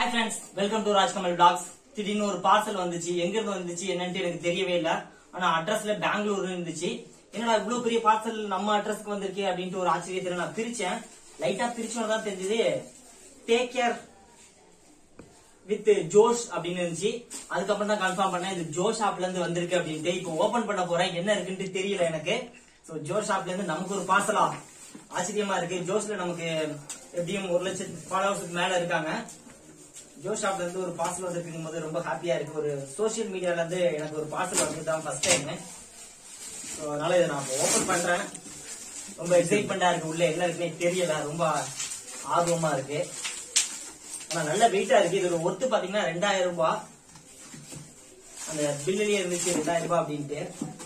hi friends welcome to Rajkamal vlogs திடீர்னு ஒரு parcel வந்துச்சு எங்க இருந்து வந்துச்சு என்னன்ட்டு எனக்கு தெரியவே இல்ல ஆனா அட்ரஸ்ல பெங்களூர் இருந்துச்சு என்னடா இவ்வளவு பெரிய பார்சல் நம்ம அட்ரஸ்க்கு வந்திருக்கே அப்படின்ட்டு ஒரு ஆச்சரியத்துல நான் பிரிச்சேன் லைட்டா பிரிச்சோன்னு தான் தெரிஞ்சது டேக் கேர் வித் ஜோஷ் அப்படின்னு இருந்துச்சு அதுக்கப்புறம் தான் கன்ஃபார்ம் பண்ணேன் இது ஜோ ஷாப்ல இருந்து வந்திருக்கு அப்படின்ட்டு இப்போ ஓபன் பண்ண போறேன் என்ன இருக்குன்ட்டு தெரியல எனக்கு சோ ஜோ ஷாப்ல இருந்து நமக்கு ஒரு பார்சலா ஆச்சரியமா இருக்கு ஜோஸ்ல நமக்கு எப்படியும் ஒரு லட்சத்து ஃபாலோவர்ஸ்க்கு மேல இருக்காங்க ஜோ ஷாப்ல இருந்து ஒரு பார்சல் வந்திருக்கும் போது ரொம்ப ஹாப்பியா இருக்கு ஒரு சோஷியல் மீடியால இருந்து எனக்கு ஒரு பார்சல் வந்து தான் ஃபர்ஸ்ட் டைம் ஸோ அதனால இதை நான் ஓபன் பண்றேன் ரொம்ப எக்ஸைட்மெண்டா இருக்கு உள்ள என்ன இருக்குன்னே தெரியல ரொம்ப ஆர்வமா இருக்கு ஆனா நல்ல வெயிட்டா இருக்கு இதோட ஒர்த்து பாத்தீங்கன்னா ரெண்டாயிரம் ரூபாய் அந்த பில்லுலயே இருந்துச்சு ரெண்டாயிரம் ரூபாய் அப்படின்ட்டு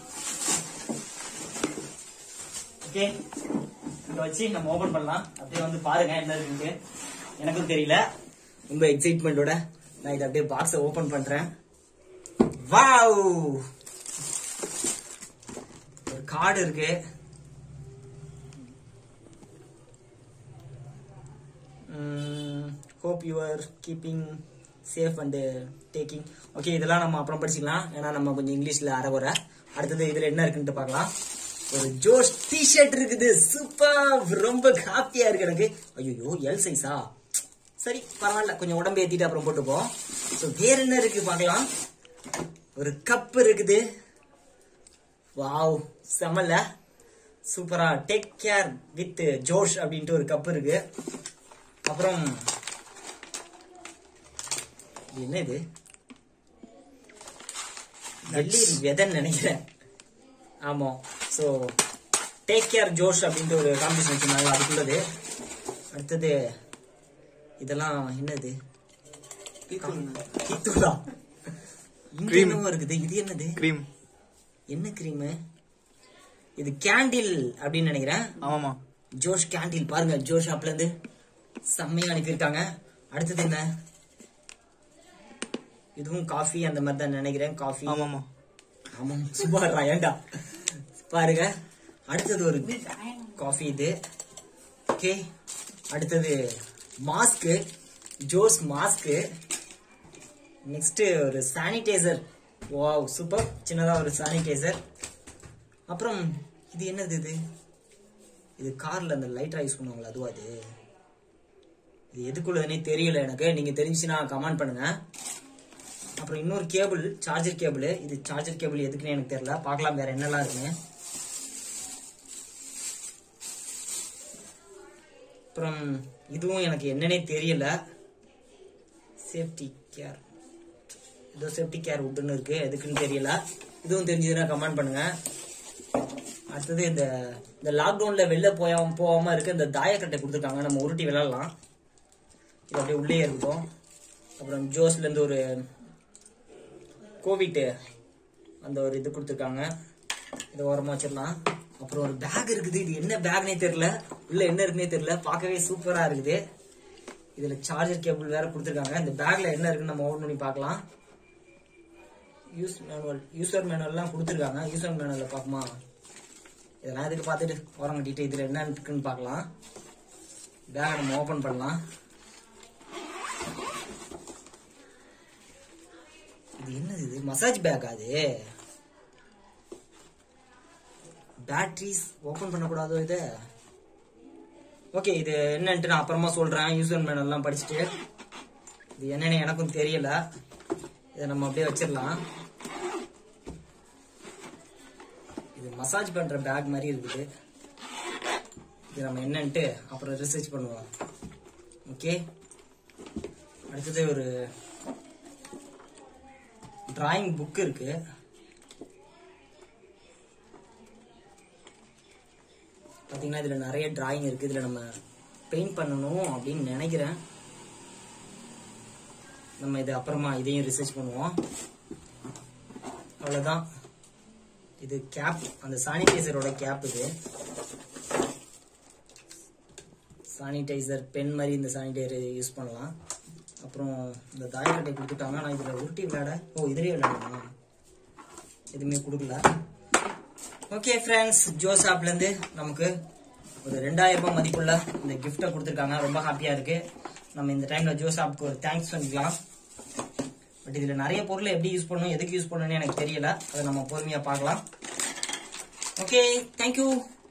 ஓகே இத வச்சு நம்ம ஓபன் பண்ணலாம் அப்படியே வந்து பாருங்க என்ன இருக்குன்ட்டு எனக்கும் தெரியல ரொம்ப எக்ஸைட்மெண்டோட நான் இதை அப்படியே பாக்ஸை ஓபன் பண்றேன் வாவ் ஒரு கார்டு இருக்கு hope you are keeping safe and taking okay இதெல்லாம் நம்ம அப்புறம் படிச்சுக்கலாம் ஏன்னா நம்ம கொஞ்சம் இங்கிலீஷ்ல அறகுறை அடுத்தது இதுல என்ன இருக்குன்ட்டு பார்க்கலாம் ஒரு ஜோஷ் டி ஷர்ட் இருக்குது சூப்பர் ரொம்ப ஹாப்பியா இருக்கு எனக்கு ஐயோ எல் சைஸா சரி பரவாயில்ல கொஞ்சம் உடம்பு ஏத்திட்டு அப்புறம் போட்டுப்போம் ஸோ வேற என்ன இருக்கு பார்க்கலாம் ஒரு கப் இருக்குது வாவ் செமல்ல சூப்பரா டேக் கேர் வித் ஜோஷ் அப்படின்ட்டு ஒரு கப் இருக்கு அப்புறம் இது என்ன இது வெள்ளி விதைன்னு நினைக்கிறேன் ஆமா ஸோ டேக் கேர் ஜோஷ் அப்படின்ட்டு ஒரு காம்படிஷன் வச்சிருந்தாங்க அதுக்குள்ளது அடுத்தது இதெல்லாம் என்னது கித்தூலா இங்க என்னமோ இருக்குது இது என்னது கிரீம் என்ன கிரீம் இது கேண்டில் அப்படின்னு நினைக்கிறேன் ஆமாமா ஜோஷ் கேண்டில் பாருங்க ஜோஷ் ஷாப்ல இருந்து செம்மையா அனுப்பியிருக்காங்க அடுத்தது என்ன இதுவும் காஃபி அந்த மாதிரி தான் நினைக்கிறேன் காஃபி ஆமாமா ஆமாம் சும்மா ஏண்டா பாருங்க அடுத்தது ஒரு காஃபி இது ஓகே அடுத்தது மாஸ்க்கு ஜோஸ் மாஸ்க்கு நெக்ஸ்ட் ஒரு சானிடைசர் வாவ் சூப்பர் சின்னதா ஒரு சானிடைசர் அப்புறம் இது என்னது இது இது கார்ல அந்த லைட்டரா யூஸ் பண்ணுவாங்களா அதுவா அது இது எதுக்குள்ளதுனே தெரியல எனக்கு நீங்க தெரிஞ்சுன்னா கமெண்ட் பண்ணுங்க அப்புறம் இன்னொரு கேபிள் சார்ஜர் கேபிள் இது சார்ஜர் கேபிள் எதுக்குன்னு எனக்கு தெரியல பார்க்கலாம் வேற என்னெல்லாம் இருக்குன்னு அப்புறம் இதுவும் எனக்கு என்னன்னே தெரியல சேஃப்டி கேர் ஏதோ சேஃப்டி கேர் உட்டுன்னு இருக்கு எதுக்குன்னு தெரியல இதுவும் தெரிஞ்சதுன்னா கமெண்ட் பண்ணுங்க அடுத்தது இந்த இந்த லாக்டவுன்ல வெளில போயாம போகாம இருக்க இந்த தாயக்கட்டை கொடுத்துருக்காங்க நம்ம உருட்டி விளையாடலாம் இது அப்படியே உள்ளே இருக்கட்டும் அப்புறம் ஜோஸ்ல இருந்து ஒரு கோவிட் அந்த ஒரு இது கொடுத்துருக்காங்க இதை ஓரமா வச்சிடலாம் அப்புறம் ஒரு பேக் இருக்குது இது என்ன பேக்னே தெரியல உள்ள என்ன இருக்குன்னே தெரியல பார்க்கவே சூப்பரா இருக்குது இதுல சார்ஜர் கேபிள் வேற கொடுத்துருக்காங்க இந்த பேக்ல என்ன இருக்குன்னு நம்ம ஓபன் பண்ணி பார்க்கலாம் யூஸ் மேனுவல் யூசர் மேனுவல்லாம் கொடுத்துருக்காங்க யூசர் மேனுவல்ல பார்க்குமா இதெல்லாம் எதுக்கு பார்த்துட்டு ஓரம் கட்டிட்டு இதுல என்ன இருக்குன்னு பார்க்கலாம் பேக் நம்ம ஓபன் பண்ணலாம் இது என்னது இது மசாஜ் பேக் அது பேட்டரிஸ் ஓபன் பண்ணக்கூடாதோ இது ஓகே இது என்னன்ட்டு நான் அப்புறமா சொல்றேன் யூசர் மேனல் எல்லாம் படிச்சுட்டு இது என்னன்னு எனக்கும் தெரியல இதை நம்ம அப்படியே வச்சிடலாம் இது மசாஜ் பண்ற பேக் மாதிரி இருக்குது இது நம்ம என்னன்ட்டு அப்புறம் ரிசர்ச் பண்ணுவோம் ஓகே அடுத்தது ஒரு டிராயிங் புக் இருக்கு பாத்தீங்கன்னா இதுல நிறைய டிராயிங் இருக்கு இதுல நம்ம பெயிண்ட் பண்ணணும் அப்படின்னு நினைக்கிறேன் நம்ம இது அப்புறமா இதையும் ரிசர்ச் பண்ணுவோம் அவ்வளவுதான் இது கேப் அந்த சானிடைசரோட கேப் இது சானிடைசர் பென் மாதிரி இந்த சானிடைசர் யூஸ் பண்ணலாம் அப்புறம் இந்த தாயக்கட்டை கொடுத்துட்டாங்க நான் இதுல உருட்டி விளையாட ஓ இதுலயே விளையாடணும் எதுவுமே கொடுக்கல ஓகே ஃப்ரெண்ட்ஸ் ஜோ ஷாப்ல இருந்து நமக்கு ஒரு ரெண்டாயிரம் ரூபாய் மதிப்புள்ள இந்த கிஃப்ட்டை கொடுத்துருக்காங்க ரொம்ப ஹாப்பியா இருக்கு நம்ம இந்த டைம்ல ஜோ ஷாப்க்கு ஒரு தேங்க்ஸ் பண்ணிக்கலாம் பட் இதுல நிறைய பொருள் எப்படி யூஸ் பண்ணணும் எதுக்கு யூஸ் பண்ணணும்னு எனக்கு தெரியல அதை நம்ம பொறுமையா பார்க்கலாம் ஓகே தேங்க்யூ